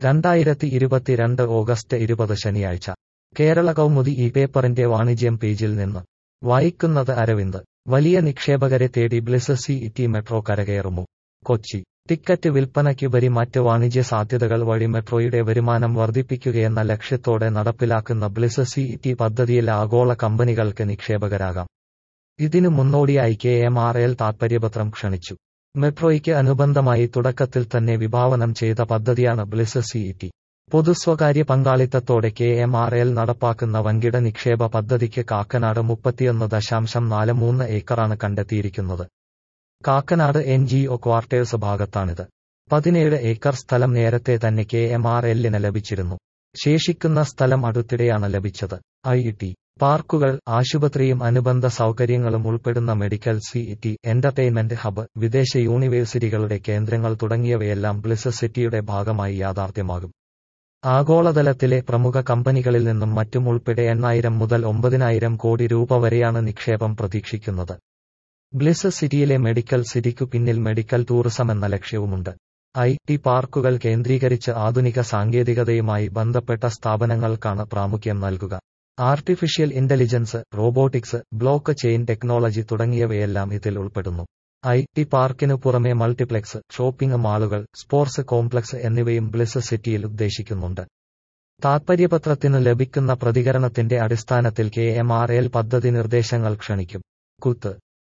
രണ്ടായിരത്തി ഇരുപത്തിരണ്ട് ഓഗസ്റ്റ് ഇരുപത് ശനിയാഴ്ച കേരള കൗമുദി ഈ പേപ്പറിന്റെ വാണിജ്യം പേജിൽ നിന്ന് വായിക്കുന്നത് അരവിന്ദ് വലിയ നിക്ഷേപകരെ തേടി ബ്ലിസ് സി ഇറ്റി മെട്രോ കരകയറുമോ കൊച്ചി ടിക്കറ്റ് വിൽപ്പനയ്ക്കുപരി മറ്റ് വാണിജ്യ സാധ്യതകൾ വഴി മെട്രോയുടെ വരുമാനം വർദ്ധിപ്പിക്കുകയെന്ന ലക്ഷ്യത്തോടെ നടപ്പിലാക്കുന്ന ബ്ലിസ് സി ഇറ്റി പദ്ധതിയിൽ ആഗോള കമ്പനികൾക്ക് നിക്ഷേപകരാകാം ഇതിനു മുന്നോടിയായി കെ എം ആർ എൽ താൽപര്യപത്രം ക്ഷണിച്ചു മെട്രോയ്ക്ക് അനുബന്ധമായി തുടക്കത്തിൽ തന്നെ വിഭാവനം ചെയ്ത പദ്ധതിയാണ് ബ്ലിസ് സിഇടി പൊതുസ്വകാര്യ പങ്കാളിത്തത്തോടെ കെ എം ആർ എൽ നടപ്പാക്കുന്ന വൻകിട നിക്ഷേപ പദ്ധതിക്ക് കാക്കനാട് മുപ്പത്തിയൊന്ന് ദശാംശം നാല് മൂന്ന് ഏക്കറാണ് കണ്ടെത്തിയിരിക്കുന്നത് Kakkanad N G O quarters ഭാഗത്താണിത് പതിനേഴ് ഏക്കർ സ്ഥലം നേരത്തെ തന്നെ കെ എം ആർ എല്ലിന് ലഭിച്ചിരുന്നു ശേഷിക്കുന്ന സ്ഥലം അടുത്തിടെയാണ് ലഭിച്ചത് ഐ ടി പാർക്കുകൾ ആശുപത്രിയും അനുബന്ധ സൗകര്യങ്ങളും ഉൾപ്പെടുന്ന മെഡിക്കൽ സിഇടി എന്റർടൈൻമെന്റ് ഹബ്ബ് വിദേശ യൂണിവേഴ്സിറ്റികളുടെ കേന്ദ്രങ്ങൾ തുടങ്ങിയവയെല്ലാം ബ്ലിസ് സിറ്റിയുടെ ഭാഗമായി യാഥാർത്ഥ്യമാകും ആഗോളതലത്തിലെ പ്രമുഖ കമ്പനികളിൽ നിന്നും മറ്റും ഉൾപ്പെടെ എണ്ണായിരം മുതൽ ഒമ്പതിനായിരം കോടി രൂപ വരെയാണ് നിക്ഷേപം പ്രതീക്ഷിക്കുന്നത് ബ്ലിസ് സിറ്റിയിലെ മെഡിക്കൽ സിറ്റിക്കു പിന്നിൽ മെഡിക്കൽ ടൂറിസം എന്ന ലക്ഷ്യവുമുണ്ട് ഐ ടി പാർക്കുകൾ കേന്ദ്രീകരിച്ച് ആധുനിക സാങ്കേതികതയുമായി ബന്ധപ്പെട്ട സ്ഥാപനങ്ങൾക്കാണ് പ്രാമുഖ്യം നൽകുക artificial intelligence robotics block chain technology തുടങ്ങിയവയെല്ലാം ഇതിൽ ഉൾപ്പെടുന്നു ഐ ടി പാർക്കിനു പുറമെ മൾട്ടിപ്ലെക്സ് ഷോപ്പിംഗ് മാളുകൾ സ്പോർട്സ് കോംപ്ലക്സ് എന്നിവയും ബ്ലിസ് സിറ്റിയിൽ ഉദ്ദേശിക്കുന്നുണ്ട് താൽപര്യപത്രത്തിനു ലഭിക്കുന്ന പ്രതികരണത്തിന്റെ അടിസ്ഥാനത്തിൽ കെ എം ആർ എൽ പദ്ധതി നിർദ്ദേശങ്ങൾ ക്ഷണിക്കും കുത്ത്